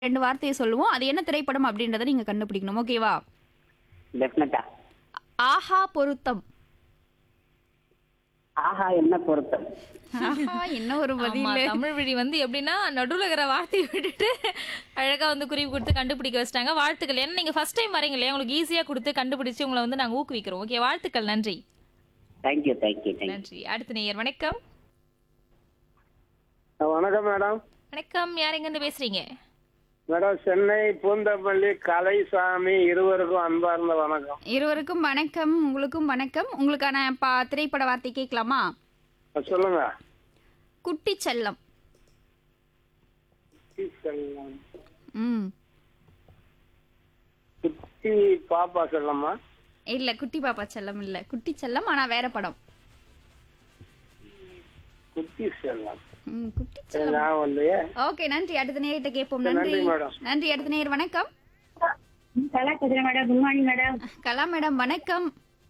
ரெண்டு வார்த்தையை சொல்லுவோம் அது என்ன திரைப்படம் அப்படின்றத நீங்க கண்டுபிடிக்கணும் ஓகேவா டெஃபினட்டா ஆஹா பொருத்தம் ஆஹா என்ன பொருத்தம் ஆஹா என்ன ஒரு ஆமா, பதில் தமிழ் வழி வந்து எப்படின்னா நடுவுல இருக்கிற வார்த்தையை விட்டுட்டு அழகா வந்து குறிப்பு கொடுத்து கண்டுபிடிக்க வச்சிட்டாங்க வாழ்த்துக்கள் ஏன்னா நீங்க ஃபர்ஸ்ட் டைம் வரீங்க இல்லையா உங்களுக்கு ஈஸியா கொடுத்து கண்டுபிடிச்சு உங்களை வந்து நாங்க ஊக்குவிக்கிறோம் ஓகே வாழ்த்துக்கள் நன்றி தேங்க்யூ தேங்க்யூ தேங்க்யூ நன்றி அடுத்த நேயர் வணக்கம் வணக்கம் மேடம் வணக்கம் யார் எங்க இருந்து பேசுறீங்க மேடம் சென்னை பூந்தமல்லி கலைசாமி இருவருக்கும் அன்பார்ந்த வணக்கம் இருவருக்கும் வணக்கம் உங்களுக்கும் வணக்கம் உங்களுக்கான பா திரைப்பட வார்த்தை கேட்கலாமா சொல்லுங்க குட்டி செல்லம் குட்டி செல்லம். ம் குட்டி பாப்பா செல்லம்மா இல்ல குட்டி பாப்பா செல்லம் இல்ல குட்டி செல்லம் ஆனா வேற படம் குட்டி செல்லம் ம், குட்டி சரி, செல்லம் ஞாபகம் இல்லையே ஓகே நன்றி அடுத்த நேரிட்ட கேட்போம் சரி, நன்றி நன்றி, மேடம். நன்றி அடுத்த நேர் வணக்கம் கலா பேசுறேன் madam good morning madam Kala madam வணக்கம்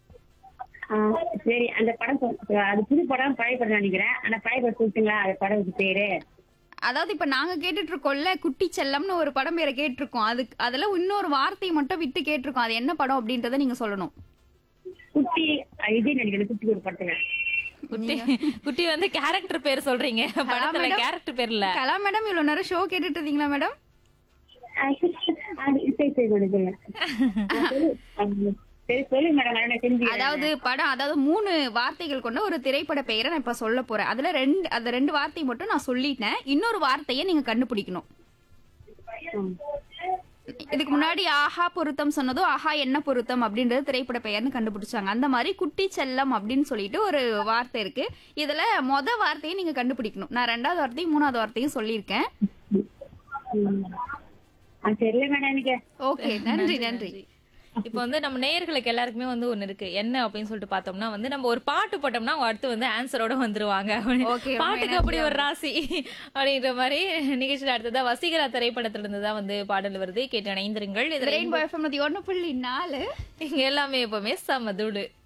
சரி அந்த படம் சொல்~ அது புது படம் பழைய படம் நினைக்கிறேன் அந்த பழைய படம் சொல்லிட்டுங்களா அந்த படத்துக்கு பேரு அதாவது இப்ப நாங்க கேட்டுட்டு இருக்கோம்ல குட்டி செல்லம்னு ஒரு படம் பேரை கேட்டிருக்கோம் அதுக்கு அதுல இன்னொரு வார்த்தையை மட்டும் விட்டு கேட்டிருக்கோம் அது என்ன படம் அப்படின்றத நீங்க சொல்லணும் குட்டி அஹ் இது நினைக்கிறேன் குட்டி ஒரு படத்துல குட்டி குட்டி வந்து கேரக்டர் பேர் சொல்றீங்க படத்துல மேடம். கேரக்டர் பேர் இல்ல கலா மேடம் இவ்வளவு நேரம் ஷோ கேட்டுட்டு இருந்தீங்களா மேடம் அஹ் அது சரி சரி மேடம் சொல்லுங்க. அஹ் சொல்லு. அஹ் சரி சொல்லுங்க மேடம் நான் தெரிஞ்சு அதாவது படம் அதாவது மூணு வார்த்தைகள் கொண்ட ஒரு திரைப்பட பெயரை நான் இப்ப சொல்ல போறேன் அதுல ரெண்டு அந்த ரெண்டு வார்த்தை மட்டும் நான் சொல்லிட்டேன் இன்னொரு வார்த்தையை நீங்க கண்டுபிடிக்கணும் இதுக்கு முன்னாடி ஆஹா பொருத்தம் சொன்னதும் ஆஹா என்ன பொருத்தம் அப்படின்றது திரைப்பட பெயர்னு கண்டுபிடிச்சாங்க அந்த மாதிரி குட்டி செல்லம் அப்படின்னு சொல்லிட்டு ஒரு வார்த்தை இருக்கு இதுல மொத வார்த்தையை நீங்க கண்டுபிடிக்கணும் நான் ரெண்டாவது வார்த்தையும் மூணாவது வார்த்தையும் சொல்லியிருக்கேன் தெரியல மேடம் எனக்கு ஓகே நன்றி நன்றி இப்போ வந்து நம்ம நேயர்களுக்கு எல்லாருக்குமே வந்து ஒண்ணு இருக்கு என்ன அப்படின்னு சொல்லிட்டு பார்த்தோம்னா வந்து நம்ம ஒரு பாட்டு போட்டோம்னா அவங்க அடுத்து வந்து ஆன்சரோட வந்துருவாங்க Okay, ரொம்ப பாட்டுக்கு அப்படி ஒரு ராசி அப்படின்ற மாதிரி நிகழ்ச்சியில் அடுத்ததா வசீகரா திரைப்படத்துல இருந்து தான் வந்து பாடல் வருது கேட்டு இணைந்திருங்கள் இது ரெயின்போ எஃப்எம் ஒன்னு புள்ளி நாலு இங்க எல்லாமே எப்பவுமே சமதுடு